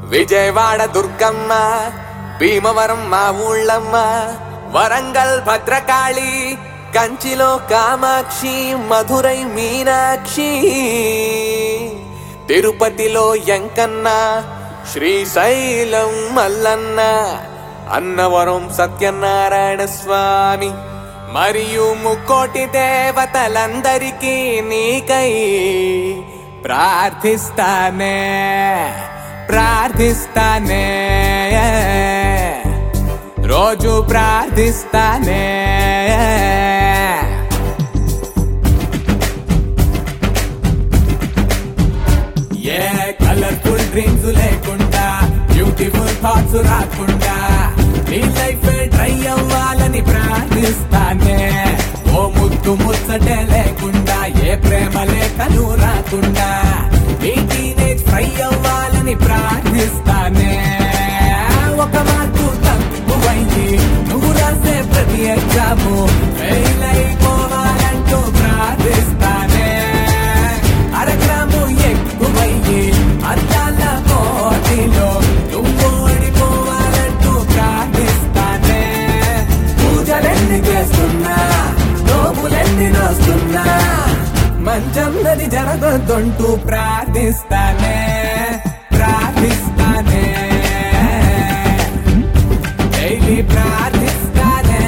విజయవాడ దుర్గమ్మ భీమవరం మా ఊళ్ళమ్మ వరంగల్ భద్రకాళి కంచిలో కామాక్షి మధురై మీనాక్షి తిరుపతిలో ఎంకన్న శ్రీశైలం మల్లన్న అన్నవరం సత్యనారాయణ స్వామి మరియు ముక్కోటి దేవతలందరికీ నీకై ప్రార్థిస్తానే ప్రార్థిస్తానే రోజు ప్రార్థిస్తానే ఏ కలర్ఫుల్ డ్రీమ్స్ లేకుండా బ్యూటిఫుల్ థాట్స్ రాకుండా నీ లైఫ్ ట్రై అవ్వాలని ప్రార్థిస్తానే ఓ ముద్దు ముచ్చటే లేకుండా ఏ ప్రేమ లేఖలు రాకుండా నీ టీనేజ్ ట్రై అవ్వాలని ప్రార్థిస్తానే ఒక మార్కు తక్కువైంది నువ్వు రాసే ప్రతి ఎగ్జాము ఫెయిల్ అయిపోవాలంటూ ప్రార్థిస్తానే అరగ్రాము ఎక్కువయ్యి అద్దాల పోటీలో నువ్వు ఓడిపోవాలంటూ ప్రార్థిస్తానే పూజలెన్ని చేస్తున్నా నోములెన్ని నోస్తున్నా మంచం నది జరగొద్దంటూ ప్రార్థిస్తానే ప్రార్థిస్తానే డైలీ ప్రార్థిస్తానే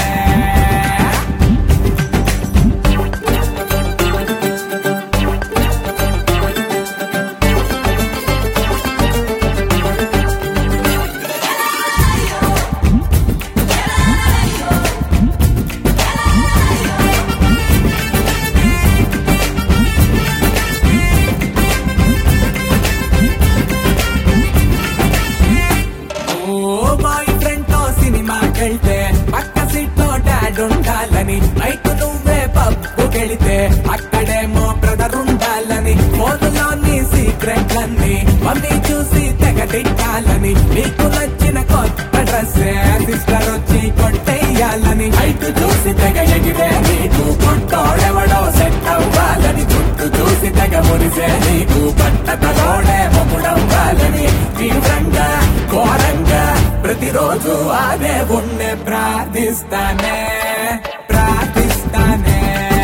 ఓ బాయ్ ఫ్రెండ్ తో సినిమాకెళ్తే పక్క సీట్ లో డాడ్ ఉండాలని నైట్ నువ్వే పబ్బుకెళితే అక్కడేమో బ్రదర్ ఉండాలని ఫోన్లోని సీక్రెట్లన్నీ మమ్మీ చూసి తెగ తిట్టాలని నీకు నచ్చిన కొత్త డ్రెస్ సిస్టర్ వచ్చి కొట్టేయాలని హైట్ చూసి తెగ ఎగిరే నీకు కొట్టోడెవడో సెట్ అవ్వాలని చుట్టూ చూసి తెగ మురిసే నీకు పట్టతలోడే మొగుడవ్వాలని తీవ్రంగా ఘోరంగా ప్రతిరోజు అదే ఉండే ప్రార్థిస్తానే ప్రార్థిస్తానే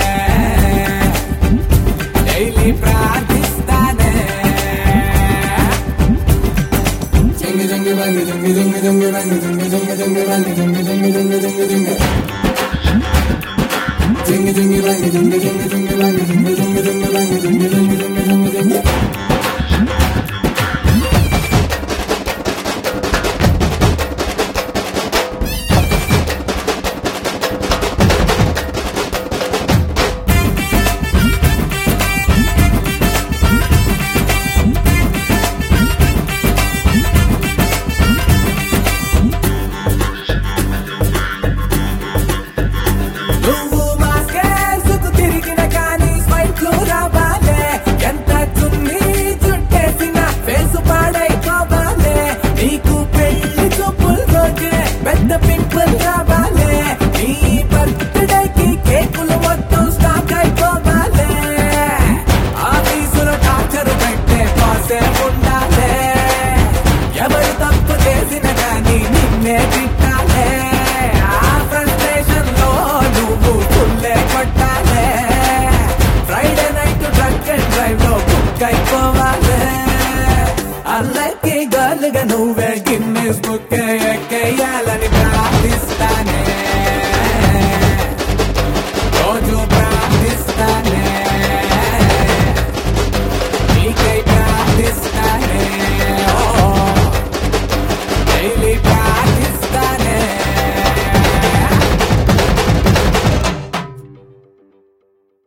డైలీ ప్రార్థిస్తానే జంగి జంగి బంగి జంగి జంగి జంగి బంగి జంగి జంగి జంగి బంగి జంగి జంగి జంగి జంగి జంగి జంగి జంగి బంగి జంగి జంగి జంగి బంగి జంగి జంగి జంగి బంగి జంగి జంగి జంగి జంగి జంగి నువ్వు మాస్కేసుకు తిరిగిన కానీ స్వైన్ ఫ్లూ రావాలే ఎంత చున్ని చుట్టేసిన ఫేసు పాడైపోవాలే నీకు పెళ్లి చూపులు రోజే పెద్ద పింపుల్ రావాలే నీ బర్త్డేకి కేకులు మొత్తం స్టాక్ అయిపోవాలే ఆఫీసులో టార్చర్ పెట్టే పాసే ఉండాలే ఎవరు తప్పు చేసిన కానీ నిన్నే తిట్టాలే ఆ ఫ్రస్ట్రేషన్ లో నువ్వు ఫుల్లే కొట్టాలే Friday night drunk and drive లో బుక్ అయిపోవాలే అల్లకి గర్ల్ గా నువ్వే గిన్నెస్ బుక్ ఎక్కేయాలని